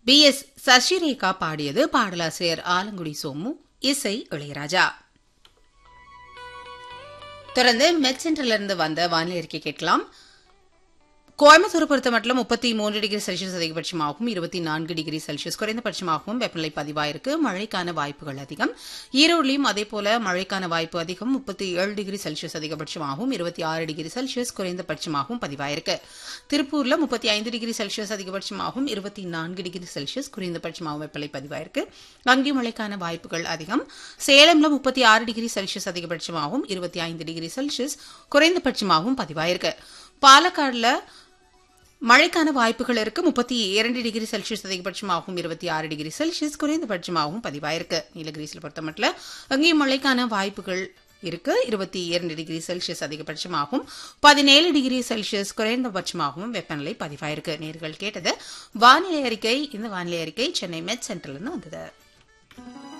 B S Sasirekha பாடியது பாடலாசிரியர் ஆலங்குடி சோமு இசை இளையராஜா தொடர்ந்து மெட்சென்டரிலிருந்து வந்த வானிலை அறிக்கை கேட்கலாம் கோயம்புத்தூர் பொறுத்த மட்டும் முப்பத்தி மூன்று டிகிரி செல்சியஸ் அதிகபட்சமாகவும் இருபத்தி நான்கு டிகிரி செல்சியஸ் குறைந்தபட்சமாகவும் வெப்பநிலை பதிவாயிருக்கு மழைக்கான வாய்ப்புகள் அதிகம் ஈரோடுலையும் அதேபோல மழைக்கான வாய்ப்பு அதிகம் முப்பத்தி ஏழு டிகிரி செல்சியஸ் அதிகபட்சமாகவும் இருபத்தி ஆறு டிகிரி செல்சியஸ் குறைந்தபட்சமாகவும் பதிவாயிருக்கு திருப்பூர்ல முப்பத்தி ஐந்து டிகிரி செல்சியஸ் அதிகபட்சமாகவும் இருபத்தி நான்கு டிகிரி செல்சியஸ் குறைந்தபட்சமாகவும் வெப்பநிலை பதிவாயிருக்கு அங்கேயும் மழைக்கான வாய்ப்புகள் அதிகம் சேலம்ல முப்பத்தி ஆறு டிகிரி செல்சியஸ் அதிகபட்சமாகவும் இருபத்தி ஐந்து டிகிரி செல்சியஸ் குறைந்தபட்சமாகவும் பதிவாயிருக்கு பாலக்காடுல மழைக்கான வாய்ப்புகள் இருக்கு முப்பத்தி இரண்டு டிகிரி செல்சியஸ் அதிகபட்சமாகவும் இருபத்தி ஆறு டிகிரி செல்சியஸ் குறைந்தபட்சமாகவும் பதிவாயிருக்கு நீலகிரிஸில் பொறுத்த மட்டும் அங்கேயும் மழைக்கான வாய்ப்புகள் இருக்கு இருபத்தி இரண்டு டிகிரி செல்சியஸ் அதிகபட்சமாகவும் பதினேழு டிகிரி செல்சியஸ் குறைந்தபட்சமாகவும் வெப்பநிலை பதிவாயிருக்கு நேர்கள் கேட்டது வானிலை அறிக்கை இந்த வானிலை அறிக்கை சென்னை மெட் சென்டர்ல இருந்து வந்தது